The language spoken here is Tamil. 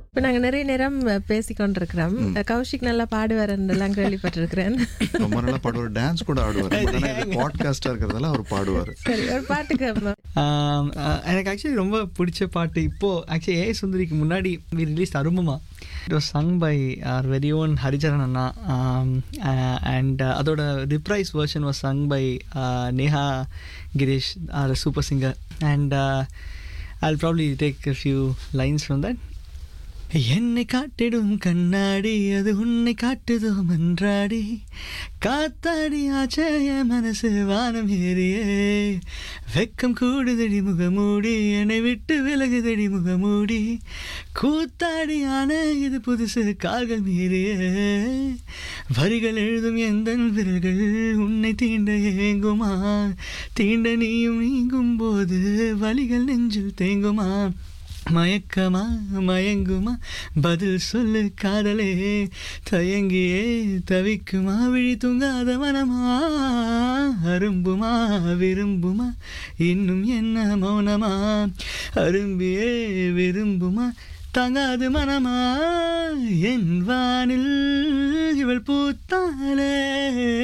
இப்போ நாங்கள் நிறைய நேரம் பேசி கொண்டிருக்கிறோம் கௌஷிக் நல்லா பாடுவாருன்றெல்லாம் கேள்விப்பட்டிருக்கிறேன் ரொம்ப நல்லா பாடுவார் டான்ஸ் கூட ஆடுவார் பாட்காஸ்டா இருக்கிறதால அவர் பாடுவார் சரி ஒரு பாட்டு கேட்போம் ஆம், அஹ், எனக்கு ஆக்சுவலி ரொம்ப பிடிச்ச பாட்டு இப்போது ஆக்சுவலி ஏ சுந்தரிக்கு முன்னாடி வி ரிலீஸ் அரும்புமா it was sung by our very own Haricharan அண்ணா அண்ட் அதோட reprise version was sung by Neha Girish our super singer and I'll probably take a few lines from that என்னை காட்டிடும் கண்ணாடி அது உன்னை காட்டுதோ மன்றாடி காத்தாடி ஆச்சய மனசு வானம் ஏறியே வெக்கம் கூடுதடி முகமூடி என்னை விட்டு விலகுதடி முகமூடி கூத்தாடி ஆன இது புதுசு கால்கள் மீறியே வரிகள் எழுதும் எந்த விரல்கள் உன்னை தீண்ட ஏங்குமா தீண்ட நீயும் நீங்கும் போது வலிகள் நெஞ்சில் தேங்குமா மயக்கமா மயங்குமா பதில் சொல்லு காதலே தயங்கியே தவிக்குமா விழி தூங்காத மனமா அரும்புமா விரும்புமா இன்னும் என்ன மௌனமா அரும்பியே விரும்புமா தாங்காது மனமா என் வானில் இவள் பூத்தாலே